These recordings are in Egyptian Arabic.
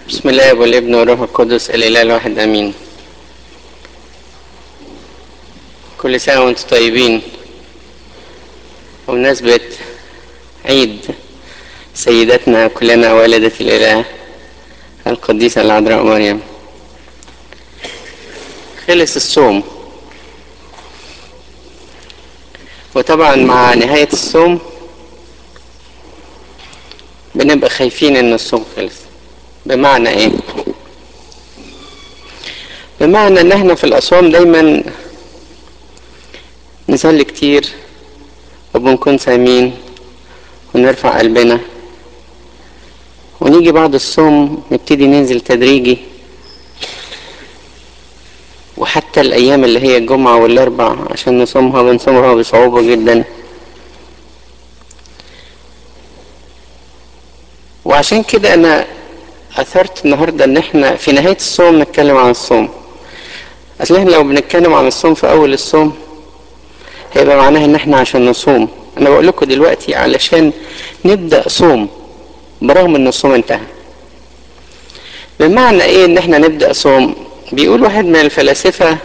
بسم الله والابن والروح القدس الاله الواحد امين كل سنه وانتم طيبين بمناسبه عيد سيدتنا كلنا والدة الإله القديسة العذراء مريم خلص الصوم وطبعا مع نهاية الصوم بنبقى خايفين ان الصوم خلص بمعنى ايه بمعنى ان احنا في الاصوام دايما نصلي كتير وبنكون صايمين ونرفع قلبنا ونيجي بعد الصوم نبتدي ننزل تدريجي وحتى الايام اللي هي الجمعة والاربع عشان نصومها بنصومها بصعوبة جدا وعشان كده انا اثرت النهاردة ان احنا في نهاية الصوم نتكلم عن الصوم اصل احنا لو بنتكلم عن الصوم في اول الصوم هيبقى معناها ان احنا عشان نصوم انا بقول لكم دلوقتي علشان نبدأ صوم برغم ان الصوم انتهى بمعنى ايه ان احنا نبدأ صوم بيقول واحد من الفلاسفة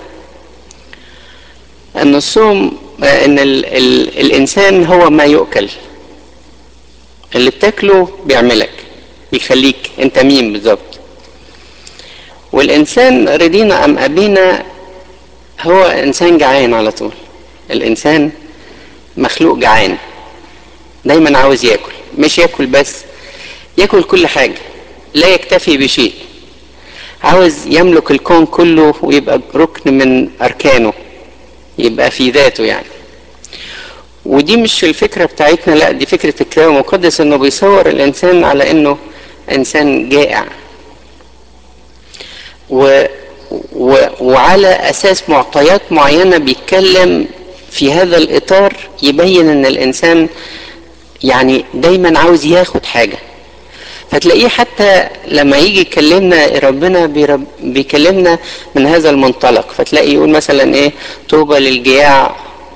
ان الصوم ان ال ال الانسان هو ما يؤكل اللي بتاكله بيعملك بيخليك انت مين بالظبط والانسان رضينا ام ابينا هو انسان جعان على طول الانسان مخلوق جعان دايما عاوز ياكل مش ياكل بس ياكل كل حاجة لا يكتفي بشيء عاوز يملك الكون كله ويبقى ركن من أركانه يبقى في ذاته يعني ودي مش الفكرة بتاعتنا لا دي فكرة الكتاب المقدس انه بيصور الانسان على انه انسان جائع و و وعلى اساس معطيات معينة بيتكلم في هذا الاطار يبين ان الانسان يعني دايما عاوز ياخد حاجه فتلاقيه حتى لما يجي يكلمنا ربنا بيرب بيكلمنا من هذا المنطلق فتلاقي يقول مثلا ايه طوبى للجياع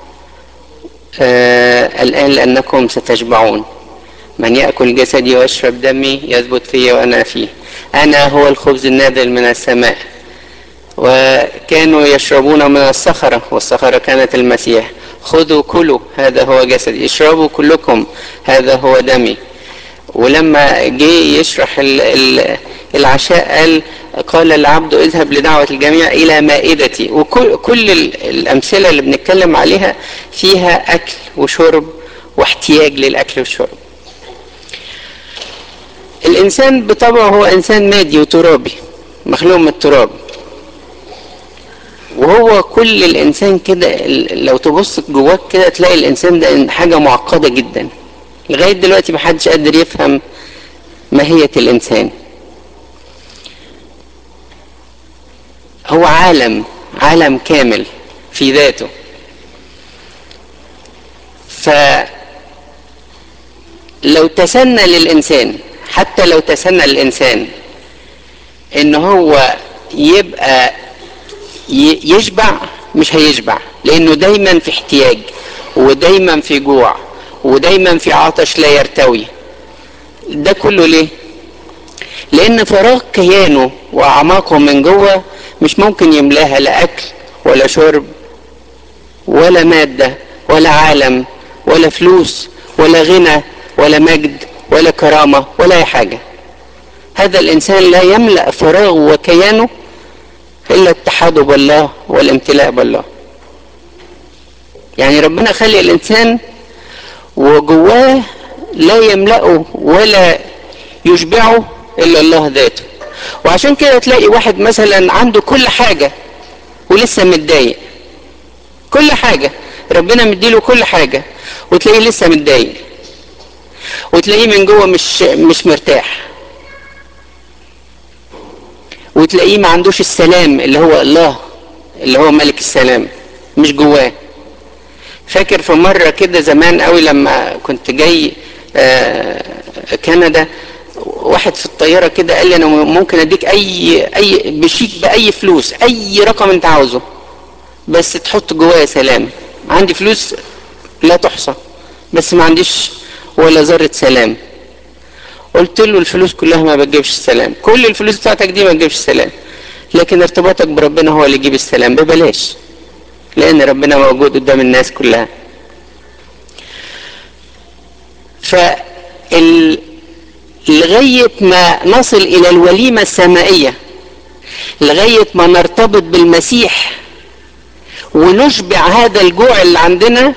آه الان لانكم ستشبعون من ياكل جسدي ويشرب دمي يثبت في وانا فيه انا هو الخبز النازل من السماء وكانوا يشربون من الصخرة والصخرة كانت المسيح خذوا كلوا هذا هو جسدي اشربوا كلكم هذا هو دمي ولما جه يشرح ال ال العشاء قال قال العبد اذهب لدعوة الجميع إلى مائدتي وكل كل الأمثلة اللي بنتكلم عليها فيها أكل وشرب واحتياج للأكل والشرب الإنسان بطبعه هو إنسان مادي وترابي مخلوق من التراب وهو كل الانسان كده لو تبص جواك كده تلاقي الانسان ده حاجه معقده جدا لغايه دلوقتي محدش قادر يفهم ماهيه الانسان هو عالم عالم كامل في ذاته ف لو تسنى للانسان حتى لو تسنى للانسان ان هو يبقى يشبع مش هيشبع لانه دايما في احتياج ودايما في جوع ودايما في عطش لا يرتوي ده كله ليه لان فراغ كيانه واعماقه من جوه مش ممكن يملاها لا اكل ولا شرب ولا ماده ولا عالم ولا فلوس ولا غنى ولا مجد ولا كرامه ولا اي حاجه هذا الانسان لا يملا فراغه وكيانه الا اتحاده بالله والامتلاء بالله يعني ربنا خلق الانسان وجواه لا يملأه ولا يشبعه الا الله ذاته وعشان كده تلاقي واحد مثلا عنده كل حاجة ولسه متضايق كل حاجة ربنا مديله كل حاجة وتلاقيه لسه متضايق وتلاقيه من جوه مش مش مرتاح وتلاقيه ما عندوش السلام اللي هو الله اللي هو ملك السلام مش جواه فاكر في مرة كده زمان قوي لما كنت جاي آه كندا واحد في الطيارة كده قال لي انا ممكن اديك اي اي بشيك باي فلوس اي رقم انت عاوزه بس تحط جوايا سلام عندي فلوس لا تحصى بس ما عنديش ولا ذرة سلام قلت له الفلوس كلها ما بتجيبش السلام كل الفلوس بتاعتك دي ما تجيبش السلام لكن ارتباطك بربنا هو اللي يجيب السلام ببلاش لان ربنا موجود قدام الناس كلها ف لغاية ما نصل إلى الوليمة السمائية لغاية ما نرتبط بالمسيح ونشبع هذا الجوع اللي عندنا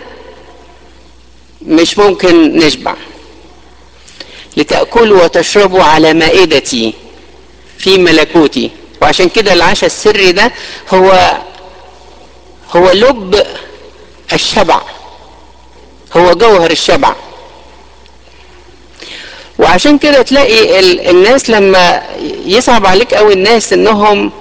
مش ممكن نشبع لتأكلوا وتشربوا على مائدتي في ملكوتي وعشان كده العشاء السري ده هو هو لب الشبع هو جوهر الشبع وعشان كده تلاقي الناس لما يصعب عليك قوي الناس انهم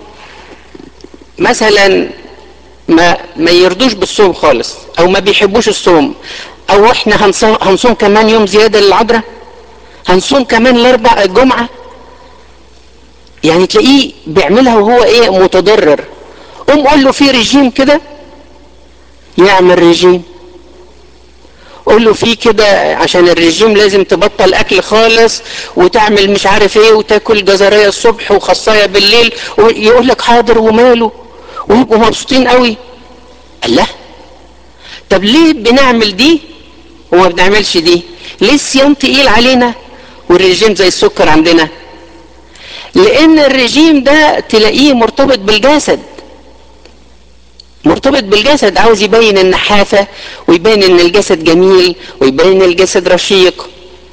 مثلا ما ما يرضوش بالصوم خالص او ما بيحبوش الصوم او احنا هنصوم, هنصوم كمان يوم زياده للعذراء هنصوم كمان الاربع الجمعه يعني تلاقيه بيعملها وهو ايه متضرر قوم قول له في رجيم كده يعمل رجيم قول له في كده عشان الرجيم لازم تبطل اكل خالص وتعمل مش عارف ايه وتاكل جزرية الصبح وخصايه بالليل ويقول لك حاضر وماله ويبقوا مبسوطين قوي الله طب ليه بنعمل دي وما بنعملش دي ليه الصيام تقيل علينا والرجيم زي السكر عندنا لان الرجيم ده تلاقيه مرتبط بالجسد مرتبط بالجسد عاوز يبين النحافة ويبين ان الجسد جميل ويبين ان الجسد رشيق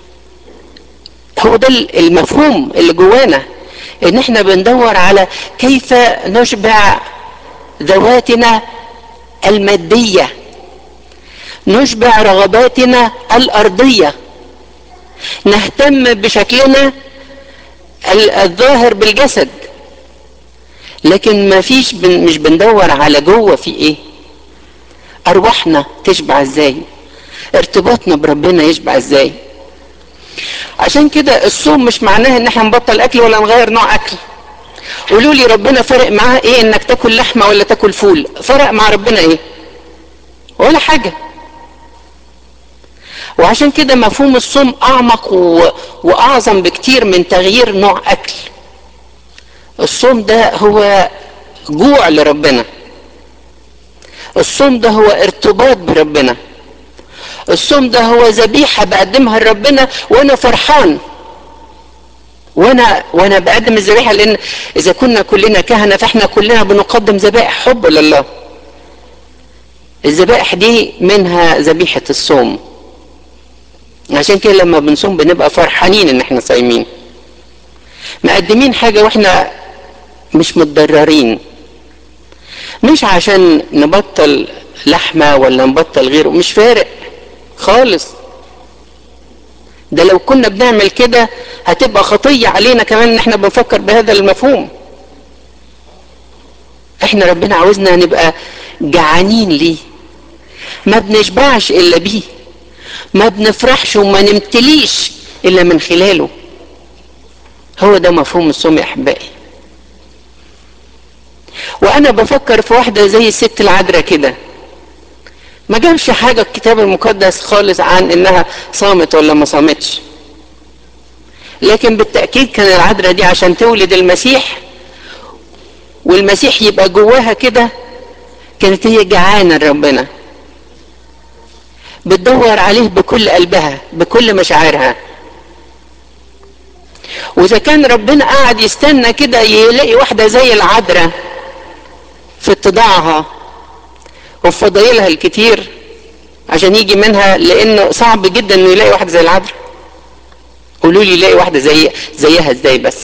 هو ده المفهوم اللي جوانا ان احنا بندور على كيف نشبع ذواتنا المادية نشبع رغباتنا الأرضية نهتم بشكلنا الظاهر بالجسد لكن ما فيش بن مش بندور على جوه في ايه ارواحنا تشبع ازاي ارتباطنا بربنا يشبع ازاي عشان كده الصوم مش معناه ان احنا نبطل اكل ولا نغير نوع اكل قولوا لي ربنا فرق معاه ايه انك تاكل لحمه ولا تاكل فول فرق مع ربنا ايه ولا حاجه وعشان كده مفهوم الصوم اعمق و... واعظم بكتير من تغيير نوع اكل الصوم ده هو جوع لربنا الصوم ده هو ارتباط بربنا الصوم ده هو ذبيحه بقدمها لربنا وانا فرحان وانا وانا بقدم الذبيحه لان اذا كنا كلنا كهنه فاحنا كلنا بنقدم ذبائح حب لله الذبائح دي منها ذبيحه الصوم عشان كده لما بنصوم بنبقى فرحانين ان احنا صايمين مقدمين حاجه واحنا مش متضررين مش عشان نبطل لحمة ولا نبطل غيره مش فارق خالص ده لو كنا بنعمل كده هتبقى خطية علينا كمان ان احنا بنفكر بهذا المفهوم احنا ربنا عاوزنا نبقى جعانين ليه ما بنشبعش الا بيه ما بنفرحش وما نمتليش الا من خلاله هو ده مفهوم الصوم يا احبائي وانا بفكر في واحده زي الست العذراء كده ما جابش حاجه الكتاب المقدس خالص عن انها صامت ولا ما صامتش لكن بالتاكيد كان العذراء دي عشان تولد المسيح والمسيح يبقى جواها كده كانت هي جعانه لربنا بتدور عليه بكل قلبها بكل مشاعرها واذا كان ربنا قاعد يستنى كده يلاقي واحده زي العذراء في اتضاعها وفي فضايلها الكتير عشان يجي منها لانه صعب جدا انه يلاقي واحده زي العذراء قولوا لي يلاقي واحده زي زيها ازاي بس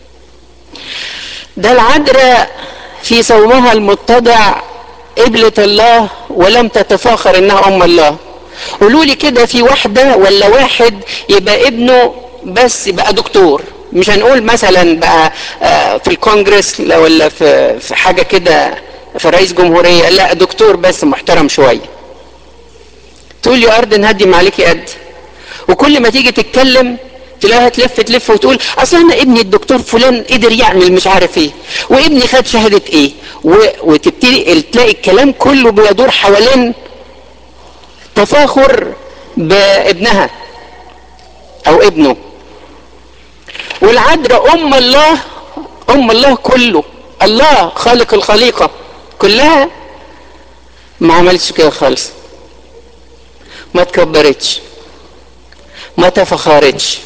ده العذراء في صومها المتضع قبلت الله ولم تتفاخر انها ام الله قولوا لي كده في واحده ولا واحد يبقى ابنه بس يبقى دكتور مش هنقول مثلا بقى في الكونجرس ولا في في حاجه كده في رئيس جمهوريه لا دكتور بس محترم شويه تقول يا ارض نهدم عليكي قد وكل ما تيجي تتكلم تلاقيها تلف تلف وتقول اصل انا ابني الدكتور فلان قدر يعمل مش عارف ايه وابني خد شهاده ايه و... وتبتدي تلاقي الكلام كله بيدور حوالين تفاخر بابنها او ابنه والعذراء ام الله ام الله كله الله خالق الخليقه كلها ما عملتش كده خالص ما تكبرتش ما تفخرتش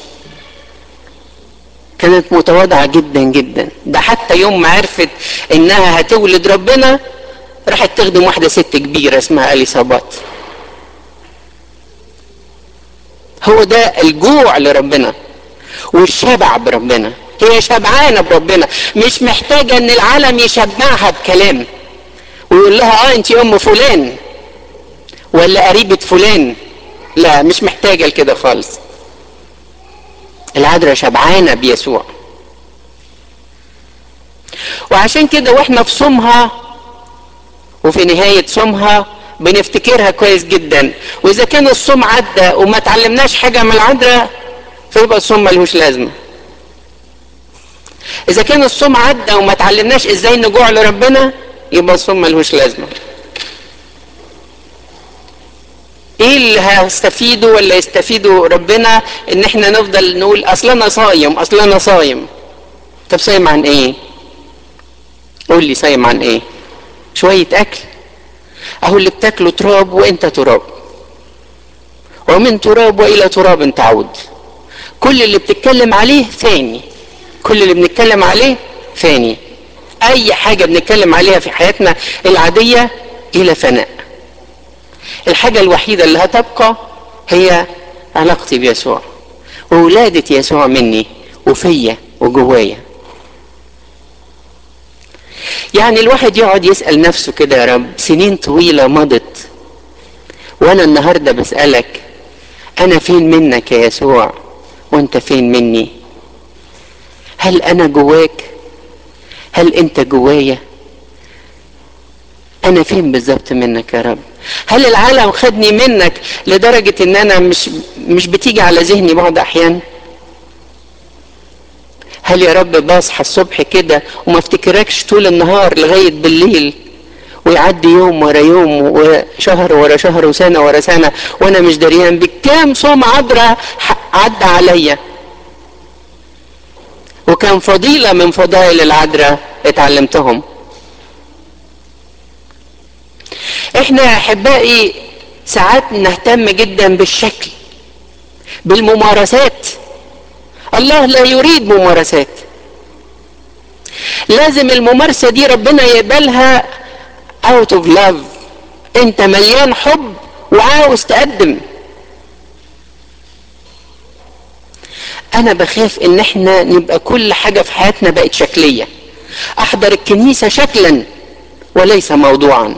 كانت متواضعة جدا جدا ده حتى يوم ما عرفت انها هتولد ربنا راحت تخدم واحدة ست كبيرة اسمها اليصابات هو ده الجوع لربنا والشبع بربنا هي شبعانة بربنا مش محتاجة ان العالم يشبعها بكلام ويقول لها اه انت ام فلان ولا قريبة فلان لا مش محتاجة لكده خالص العذراء شبعانة بيسوع وعشان كده واحنا في صومها وفي نهاية صومها بنفتكرها كويس جدا واذا كان الصوم عدى وما تعلمناش حاجة من العذراء فيبقى الصوم ملهوش لازمة اذا كان الصوم عدى وما تعلمناش ازاي نجوع لربنا يبقى الصوم ملهوش لازمة ايه اللي هستفيده ولا يستفيده ربنا ان احنا نفضل نقول اصل انا صايم اصل انا صايم طب صايم عن ايه قول لي صايم عن ايه شوية اكل اهو اللي بتاكله تراب وانت تراب ومن تراب والى تراب تعود كل اللي بتتكلم عليه فاني كل اللي بنتكلم عليه فاني اي حاجة بنتكلم عليها في حياتنا العادية الى فناء الحاجة الوحيدة اللي هتبقى هي علاقتي بيسوع وولادة يسوع مني وفيا وجوايا يعني الواحد يقعد يسأل نفسه كده يا رب سنين طويلة مضت وانا النهاردة بسألك انا فين منك يا يسوع وانت فين مني هل انا جواك هل انت جوايا انا فين بالظبط منك يا رب هل العالم خدني منك لدرجة ان انا مش مش بتيجي على ذهني بعض احيان هل يا رب بصحى الصبح كده وما افتكركش طول النهار لغاية بالليل ويعدي يوم ورا يوم وشهر ورا شهر وسنة ورا سنة وانا مش دريان بكام صوم عذرة عدى عليا وكان فضيلة من فضائل العذراء اتعلمتهم احنا يا احبائي ساعات نهتم جدا بالشكل بالممارسات الله لا يريد ممارسات لازم الممارسه دي ربنا يقبلها out of love انت مليان حب وعاوز تقدم انا بخاف ان احنا نبقى كل حاجه في حياتنا بقت شكليه احضر الكنيسه شكلا وليس موضوعا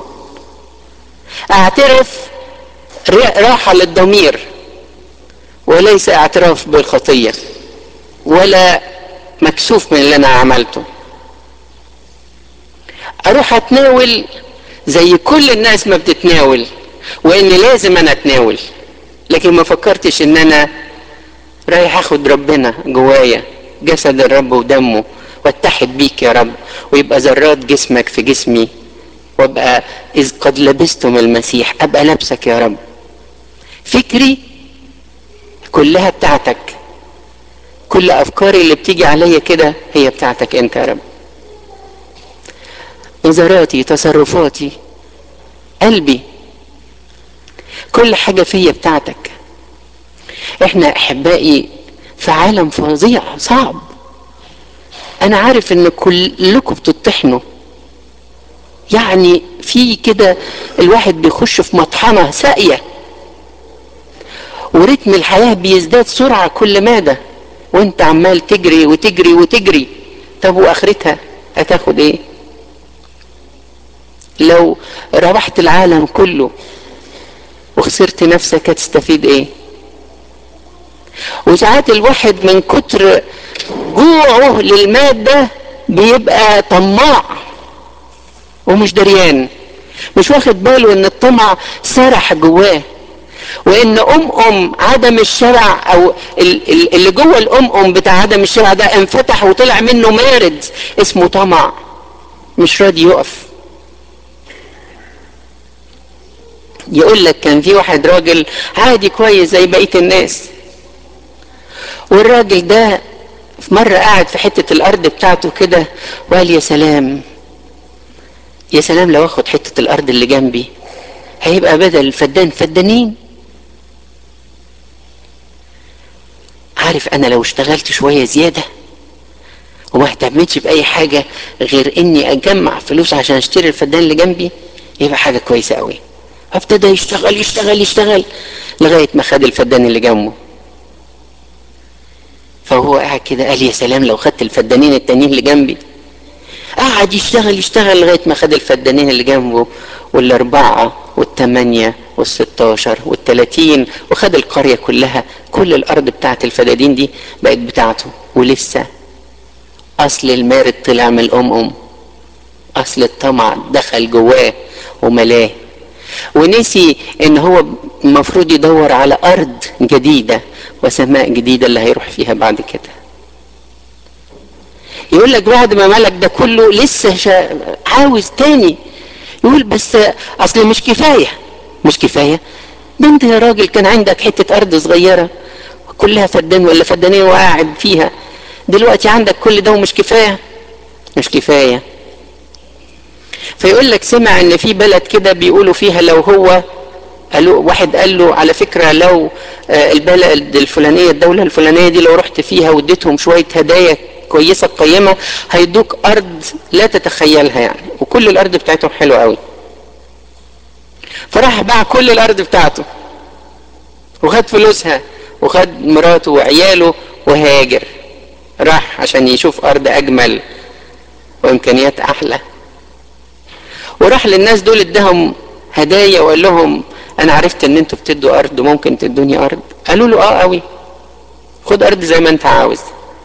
اعترف راحه للضمير وليس اعتراف بالخطيه ولا مكسوف من اللي انا عملته اروح اتناول زي كل الناس ما بتتناول وان لازم انا اتناول لكن ما فكرتش ان انا رايح اخد ربنا جوايا جسد الرب ودمه واتحد بيك يا رب ويبقى ذرات جسمك في جسمي وابقى اذ قد لبستم المسيح ابقى لابسك يا رب فكري كلها بتاعتك كل افكاري اللي بتيجي عليا كده هي بتاعتك انت يا رب نظراتي تصرفاتي قلبي كل حاجة فيا بتاعتك احنا احبائي في عالم فظيع صعب انا عارف ان كلكم بتطحنوا يعني في كده الواحد بيخش في مطحنة ساقية ورتم الحياة بيزداد سرعة كل مادة وانت عمال تجري وتجري وتجري طب واخرتها هتاخد ايه لو ربحت العالم كله وخسرت نفسك هتستفيد ايه وساعات الواحد من كتر جوعه للمادة بيبقى طماع ومش دريان مش واخد باله ان الطمع سرح جواه وان ام ام عدم الشبع او اللي جوه الام ام بتاع عدم الشبع ده انفتح وطلع منه مارد اسمه طمع مش راضي يقف يقول لك كان في واحد راجل عادي كويس زي بقيه الناس والراجل ده في مرة قاعد في حتة الأرض بتاعته كده وقال يا سلام يا سلام لو اخد حتة الأرض اللي جنبي هيبقى بدل الفدان فدانين عارف أنا لو اشتغلت شوية زيادة وما اهتمتش بأي حاجة غير إني أجمع فلوس عشان أشتري الفدان اللي جنبي يبقى حاجة كويسة قوي ابتدى يشتغل يشتغل يشتغل لغاية ما خد الفدان اللي جنبه فهو قاعد كده قال يا سلام لو خدت الفدانين التانيين اللي جنبي قعد يشتغل يشتغل لغاية ما خد الفدانين اللي جنبه والأربعة والثمانية والستاشر والتلاتين وخد القرية كلها كل الأرض بتاعت الفدادين دي بقت بتاعته ولسه أصل المارد طلع من الأم أم أصل الطمع دخل جواه وملاه ونسي ان هو المفروض يدور على ارض جديدة وسماء جديدة اللي هيروح فيها بعد كده يقول لك بعد ما ملك ده كله لسه شا... عاوز تاني يقول بس اصل مش كفاية مش كفاية ده انت يا راجل كان عندك حتة ارض صغيرة كلها فدان ولا فدانين وقاعد فيها دلوقتي عندك كل ده ومش كفاية مش كفاية فيقول لك سمع ان في بلد كده بيقولوا فيها لو هو قالوا واحد قال له على فكره لو البلد الفلانيه الدوله الفلانيه دي لو رحت فيها واديتهم شويه هدايا كويسه قيمه هيدوك ارض لا تتخيلها يعني وكل الارض بتاعتهم حلوه قوي فراح باع كل الارض بتاعته وخد فلوسها وخد مراته وعياله وهاجر راح عشان يشوف ارض اجمل وامكانيات احلى وراح للناس دول اداهم هدايا وقال لهم انا عرفت ان انتوا بتدوا ارض ممكن تدوني ارض قالوا له اه قوي خد ارض زي ما انت عاوز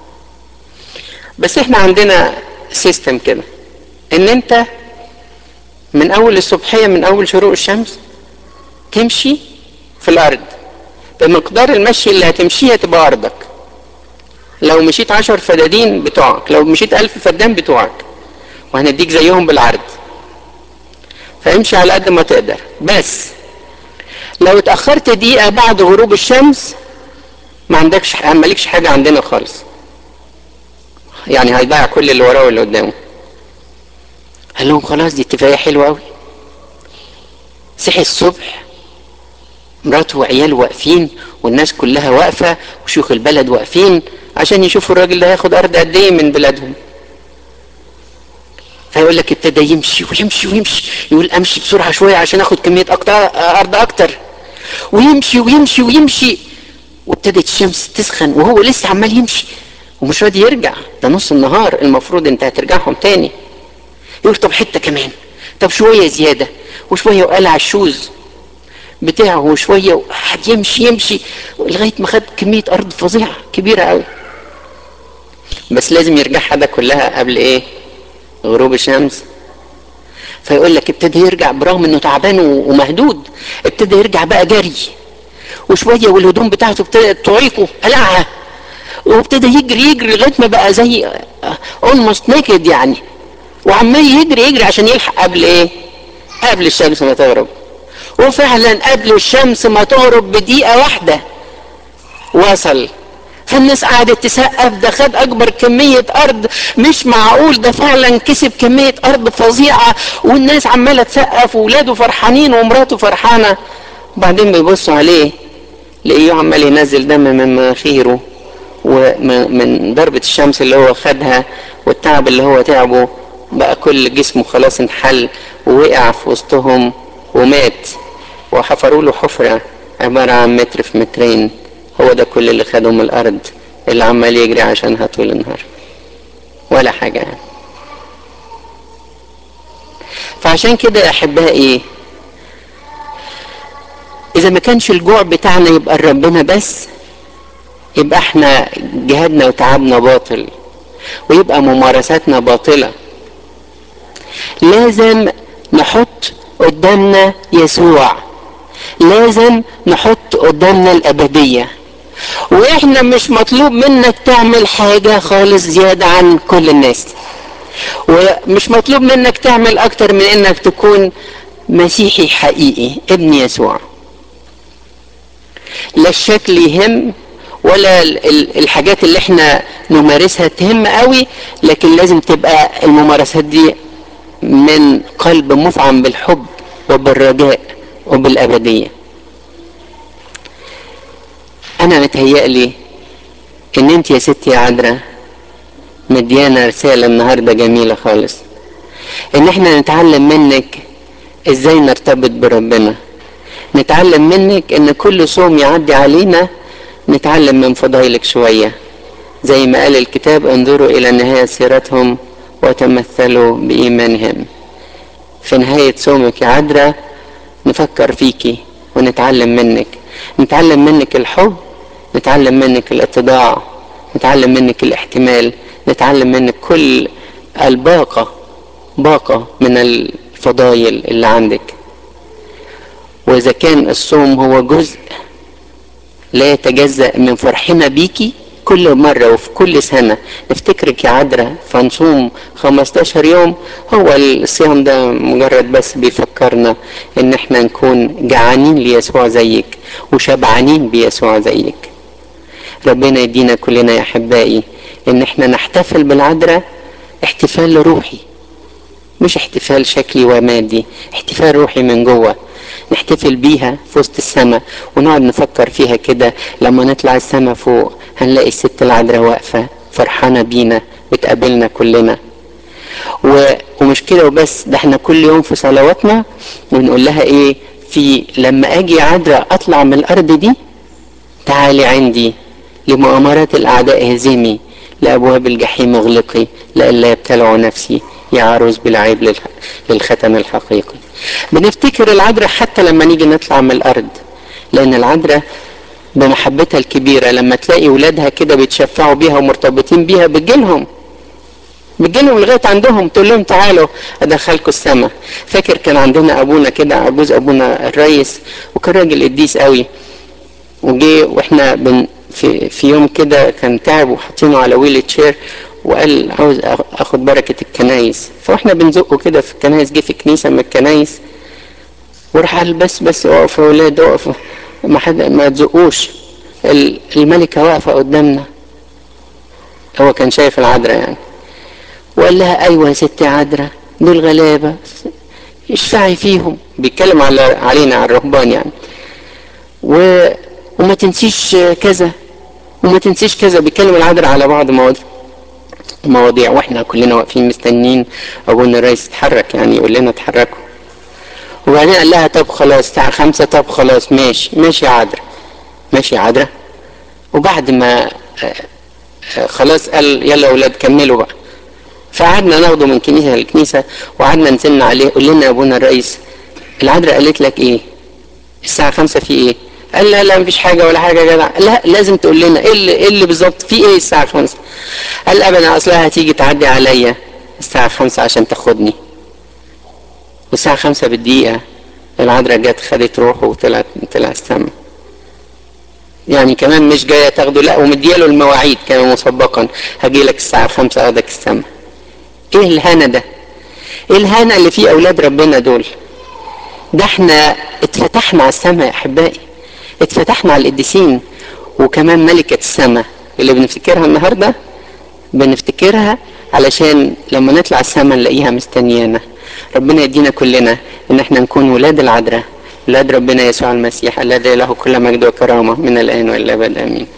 بس احنا عندنا سيستم كده ان انت من اول الصبحيه من اول شروق الشمس تمشي في الارض بمقدار المشي اللي هتمشيها تبقى ارضك لو مشيت عشر فدادين بتوعك لو مشيت الف فدان بتوعك وهنديك زيهم بالعرض فامشي على قد ما تقدر بس لو اتأخرت دقيقة بعد غروب الشمس ما عندكش مالكش حاجة عندنا خالص يعني هيضيع كل اللي وراه واللي قدامه قال لهم خلاص دي اتفاقية حلوة قوي صحي الصبح مراته وعياله واقفين والناس كلها واقفة وشيوخ البلد واقفين عشان يشوفوا الراجل ده هياخد أرض قد إيه من بلادهم فيقول لك ابتدى يمشي ويمشي ويمشي يقول امشي بسرعه شويه عشان اخد كميه اكتر ارض اكتر ويمشي ويمشي ويمشي وابتدت الشمس تسخن وهو لسه عمال يمشي ومش راضي يرجع ده نص النهار المفروض انت هترجعهم تاني يقول طب حته كمان طب شويه زياده وشويه وقلع الشوز بتاعه وشويه وقعد يمشي يمشي لغايه ما خد كميه ارض فظيعه كبيره قوي بس لازم يرجعها ده كلها قبل ايه غروب الشمس فيقول لك ابتدى يرجع برغم انه تعبان ومهدود ابتدى يرجع بقى جري وشويه والهدوم بتاعته ابتدت تعيقه قلعها وابتدى يجري يجري لغايه ما بقى زي اولموست نيكد يعني وعمال يجري يجري عشان يلحق قبل ايه؟ قبل الشمس ما تغرب وفعلا قبل الشمس ما تغرب بدقيقه واحده وصل فالناس قعدت تسقف ده خد اكبر كمية ارض مش معقول ده فعلا كسب كمية ارض فظيعة والناس عمالة تسقف وولاده فرحانين ومراته فرحانة وبعدين بيبصوا عليه لقيه عمال ينزل دم من مناخيره ومن ضربة الشمس اللي هو خدها والتعب اللي هو تعبه بقى كل جسمه خلاص انحل ووقع في وسطهم ومات وحفروا له حفرة عبارة عن متر في مترين هو ده كل اللي خده من الارض اللي عمال يجري عشانها طول النهار ولا حاجة يعني فعشان كده يا احبائي اذا ما كانش الجوع بتاعنا يبقى ربنا بس يبقى احنا جهادنا وتعبنا باطل ويبقى ممارساتنا باطلة لازم نحط قدامنا يسوع لازم نحط قدامنا الأبدية واحنا مش مطلوب منك تعمل حاجة خالص زيادة عن كل الناس ومش مطلوب منك تعمل اكتر من انك تكون مسيحي حقيقي ابن يسوع لا الشكل يهم ولا الحاجات اللي احنا نمارسها تهم قوي لكن لازم تبقى الممارسات دي من قلب مفعم بالحب وبالرجاء وبالأبدية أنا متهيألي إن أنت يا ستي يا عذراء مديانا رسالة النهاردة جميلة خالص إن إحنا نتعلم منك إزاي نرتبط بربنا نتعلم منك إن كل صوم يعدي علينا نتعلم من فضايلك شوية زي ما قال الكتاب انظروا إلى نهاية سيرتهم وتمثلوا بإيمانهم في نهاية صومك يا عذراء نفكر فيكي ونتعلم منك نتعلم منك الحب نتعلم منك الاتضاع نتعلم منك الاحتمال نتعلم منك كل الباقة باقة من الفضايل اللي عندك وإذا كان الصوم هو جزء لا يتجزأ من فرحنا بيكي كل مرة وفي كل سنة نفتكرك يا عذراء فنصوم 15 يوم هو الصيام ده مجرد بس بيفكرنا ان احنا نكون جعانين ليسوع زيك وشبعانين بيسوع زيك ربنا يدينا كلنا يا احبائي ان احنا نحتفل بالعذراء احتفال روحي مش احتفال شكلي ومادي احتفال روحي من جوه نحتفل بيها في وسط السماء ونقعد نفكر فيها كده لما نطلع السماء فوق هنلاقي الست العذراء واقفة فرحانة بينا بتقابلنا كلنا و... ومش كده وبس ده احنا كل يوم في صلواتنا ونقول لها ايه في لما اجي عذراء اطلع من الارض دي تعالي عندي لمؤامرات الاعداء هزمي لابواب الجحيم اغلقي لئلا يبتلعوا نفسي يا عروس بالعيب للح... للختم الحقيقي بنفتكر العذراء حتى لما نيجي نطلع من الارض لان العذراء بمحبتها الكبيرة لما تلاقي ولادها كده بيتشفعوا بيها ومرتبطين بيها بتجيلهم بتجيلهم لغاية عندهم تقول لهم تعالوا أدخلكم السماء فاكر كان عندنا أبونا كده عجوز أبونا الريس وكان راجل قديس قوي وجي واحنا بن في, في يوم كده كان تعب وحاطينه على ويل تشير وقال عاوز اخد بركة الكنايس فاحنا بنزقه كده في الكنايس جه في كنيسة من الكنايس وراح قال بس بس اقفوا يا ولاد اقفوا ما حد ما تزقوش الملكة واقفة قدامنا هو كان شايف العذراء يعني وقال لها ايوه يا ستي عذراء دول غلابة اشفعي فيهم بيتكلم على علينا على الرهبان يعني و وما تنسيش كذا وما تنسيش كذا بيتكلم العذراء على بعض مواضيع مواضيع واحنا كلنا واقفين مستنيين ابونا الرئيس يتحرك يعني يقول لنا اتحركوا وبعدين قال لها طب خلاص الساعة خمسة طب خلاص ماشي ماشي يا عذراء ماشي يا عذراء وبعد ما خلاص قال يلا يا اولاد كملوا بقى فقعدنا ناخده من كنيسة لكنيسة وقعدنا نزلنا عليه قول لنا يا ابونا الرئيس العذراء قالت لك ايه الساعة خمسة في ايه قال لا لا مفيش حاجة ولا حاجة يا جدع لا لازم تقول لنا ايه اللي, إيه اللي بالظبط في ايه الساعة خمسة قال ابدا اصلها هتيجي تعدي عليا الساعة خمسة عشان تاخدني والساعة خمسة بالدقيقة العذراء جت خدت روحه وطلعت طلع السما يعني كمان مش جاية تاخده لا ومدياله المواعيد كان مسبقا هجي لك الساعة خمسة اخدك السما ايه الهنا ده ايه الهنا اللي فيه اولاد ربنا دول ده احنا اتفتحنا على السماء يا احبائي اتفتحنا على القديسين وكمان ملكة السماء اللي بنفتكرها النهاردة بنفتكرها علشان لما نطلع السماء نلاقيها مستنيانا ربنا يدينا كلنا ان احنا نكون ولاد العذراء ولاد ربنا يسوع المسيح الذي له كل مجد وكرامة من الآن والى الأبد آمين